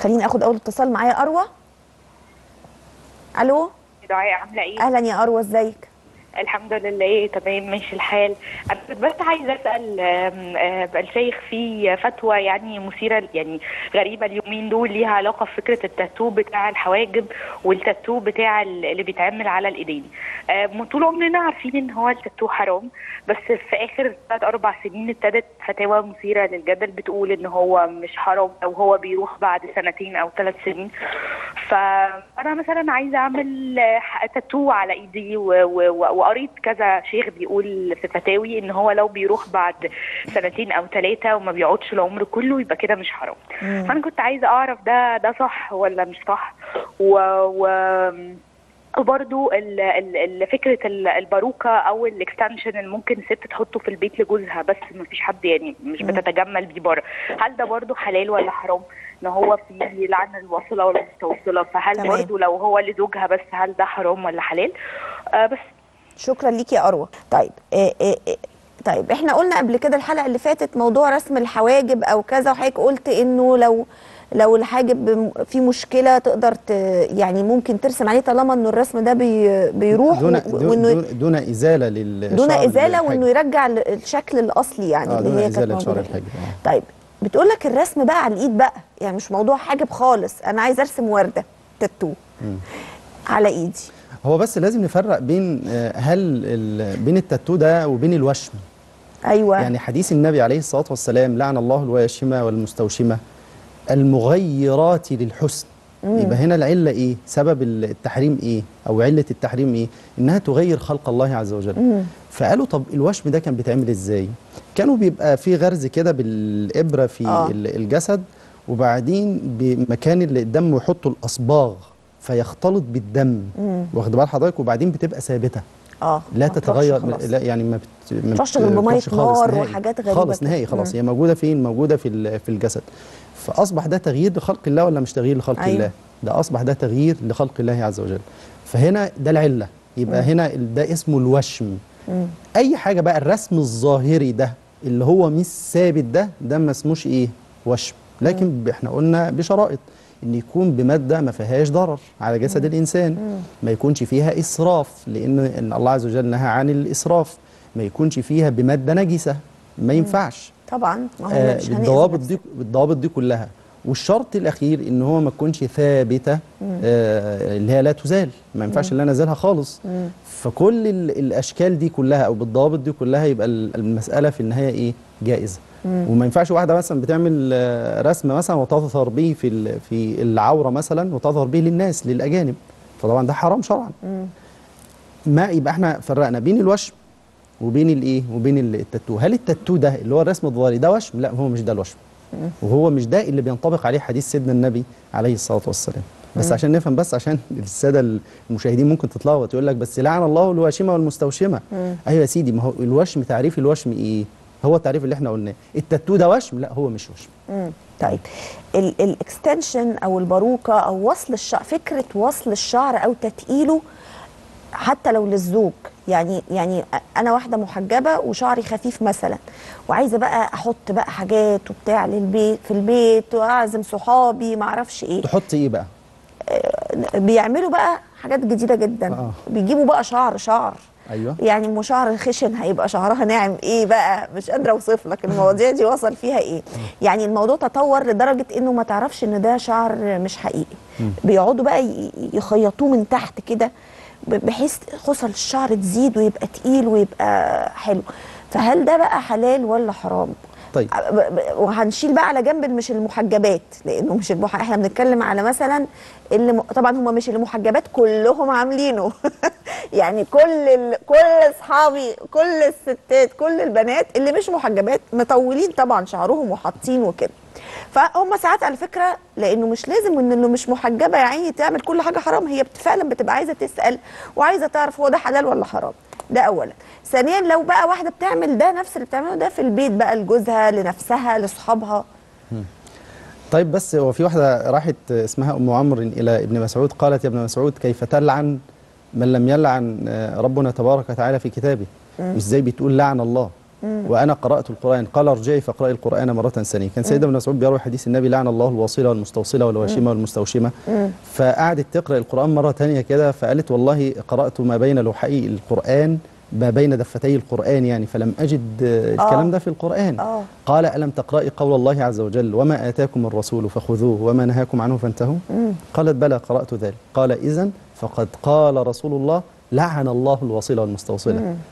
خليني اخد اول اتصال معايا اروى الو دعاء عامله ايه؟ اهلا يا اروى ازيك الحمد لله تمام ماشي الحال انا كنت بس عايزه اسال آم، آم، الشيخ في فتوى يعني مثيره يعني غريبه اليومين دول ليها علاقه بفكره التاتو بتاع الحواجب والتاتو بتاع ال- اللي بيتعمل على الايدين آم، طول عمرنا عارفين ان هو التاتو حرام بس في اخر ثلاث اربع سنين ابتدت فتاوى مثيره للجدل بتقول ان هو مش حرام او هو بيروح بعد سنتين او ثلاث سنين فانا مثلا عايزه اعمل آه، تاتو على ايدي و- و- و- وقريت كذا شيخ بيقول في فتاوي ان هو لو بيروح بعد سنتين او ثلاثه وما بيقعدش العمر كله يبقى كده مش حرام فانا كنت عايزه اعرف ده ده صح ولا مش صح و, و وبرضو ال- ال- ال- فكره ال- الباروكه او الاكستنشن اللي ممكن ست تحطه في البيت لجوزها بس ما فيش حد يعني مش بتتجمل بيه بره هل ده برضو حلال ولا حرام ان هو في لعن الواصله ولا المستوصله فهل تمام. برضو لو هو لزوجها بس هل ده حرام ولا حلال آه بس شكرا ليكي يا اروى طيب إيه إيه إيه طيب احنا قلنا قبل كده الحلقه اللي فاتت موضوع رسم الحواجب او كذا وحضرتك قلت انه لو لو الحاجب م- في مشكله تقدر ت يعني ممكن ترسم عليه طالما انه الرسم ده بي بيروح دون و- دون, وانه دون, دون ازاله لل دون شعر ازاله الحاجب. وانه يرجع ال- الشكل الاصلي يعني اه اللي دون هي كانت ازاله شعر موجوده الحاجب آه. طيب بتقول لك الرسم بقى على الايد بقى يعني مش موضوع حاجب خالص انا عايزه ارسم ورده تاتو على ايدي هو بس لازم نفرق بين آه، هل ال- بين التاتو ده وبين الوشم ايوه يعني حديث النبي عليه الصلاه والسلام لعن الله الواشمه والمستوشمه المغيرات للحسن يبقى هنا العله ايه سبب التحريم ايه او عله التحريم ايه انها تغير خلق الله عز وجل فقالوا طب الوشم ده كان بيتعمل ازاي كانوا بيبقى في غرز كده بالابره في آه. آه. الجسد وبعدين بمكان اللي الدم يحطوا الاصباغ فيختلط بالدم واخد بال حضرتك وبعدين بتبقى ثابته اه لا ما تروحش تتغير خلاص. لا يعني ما بت ما تروحش غير بمية بتروحش خالص نار نهائي. وحاجات غريبة خالص كده. نهائي خلاص مم. هي موجوده فين موجوده في ال- في الجسد فاصبح ده تغيير لخلق الله ولا مش تغيير لخلق أيوة. الله ده اصبح ده تغيير لخلق الله عز وجل فهنا ده العله يبقى هنا ال- ده اسمه الوشم اي حاجه بقى الرسم الظاهري ده اللي هو مش ثابت ده ده ما اسموش ايه وشم لكن ب- احنا قلنا بشرائط ان يكون بماده ما فيهاش ضرر على جسد الانسان ما يكونش فيها اسراف لان إن الله عز وجل نهى عن الاسراف ما يكونش فيها بماده نجسه ما ينفعش طبعا ما هو آه مش هنأذي بالضوابط نفسنا. دي بالضوابط دي كلها والشرط الاخير ان هو ما تكونش ثابته آه اللي هي لا تزال ما ينفعش ان انا انزلها خالص فكل ال- الاشكال دي كلها او بالضوابط دي كلها يبقى ال- المساله في النهايه ايه جائزه وما ينفعش واحده مثلا بتعمل آه، رسم مثلا وتظهر به في ال- في العوره مثلا وتظهر به للناس للاجانب فطبعا ده حرام شرعا ما يبقى احنا فرقنا بين الوشم وبين الايه وبين ال- التاتو هل التاتو ده اللي هو الرسم الظاهري ده وشم لا هو مش ده الوشم وهو مش ده اللي بينطبق عليه حديث سيدنا النبي عليه الصلاه والسلام بس عشان نفهم بس عشان الساده المشاهدين ممكن تتلخبط يقول لك بس لعن الله الواشمه والمستوشمه ايوه يا سيدي ما هو الوشم تعريف الوشم ايه هو التعريف اللي احنا قلناه التاتو ده وشم لا هو مش وشم مم. طيب الاكستنشن او الباروكه او وصل الشعر فكره وصل الشعر او تتقيله حتى لو للزوج يعني يعني انا واحده محجبه وشعري خفيف مثلا وعايزه بقى احط بقى حاجات وبتاع للبيت في البيت واعزم صحابي ما اعرفش ايه تحط ايه بقى بيعملوا بقى حاجات جديده جدا آه. بيجيبوا بقى شعر شعر ايوه يعني مو شعر خشن هيبقى شعرها ناعم ايه بقى مش قادره اوصف لك المواضيع دي وصل فيها ايه يعني الموضوع تطور لدرجه انه ما تعرفش ان ده شعر مش حقيقي بيقعدوا بقى ي- يخيطوه من تحت كده ب- بحيث خصل الشعر تزيد ويبقى تقيل ويبقى حلو فهل ده بقى حلال ولا حرام طيب ب- ب- وهنشيل بقى على جنب مش المحجبات لانه مش المح... احنا بنتكلم على مثلا اللي م... طبعا هم مش المحجبات كلهم عاملينه يعني كل ال... كل اصحابي كل الستات كل البنات اللي مش محجبات مطولين طبعا شعرهم وحاطين وكده فهم ساعات على فكره لانه مش لازم ان اللي مش محجبه يا عيني تعمل كل حاجه حرام هي بت- فعلا بتبقى عايزه تسال وعايزه تعرف هو ده حلال ولا حرام ده اولا ثانيا لو بقى واحده بتعمل ده نفس اللي بتعمله ده في البيت بقى لجوزها لنفسها لاصحابها طيب بس هو في واحده راحت اسمها ام عمرو الى ابن مسعود قالت يا ابن مسعود كيف تلعن من لم يلعن آه، ربنا تبارك وتعالى في كتابه مش زي بتقول لعن الله وانا قرات القران قال ارجعي فاقراي القران مره ثانيه كان سيدنا ابن مسعود بيروي حديث النبي لعن الله الواصله والمستوصله والواشمه والمستوشمه فقعدت تقرا القران مره ثانيه كده فقالت والله قرات ما بين لوحي القران ما بين دفتي القرآن يعني فلم أجد آه، الكلام ده في القرآن آه. قال ألم تقرأي قول الله عز وجل وما آتاكم الرسول فخذوه وما نهاكم عنه فانتهوا قالت بلى قرأت ذلك قال إذن فقد قال رسول الله لعن الله الواصلة والمستوصلة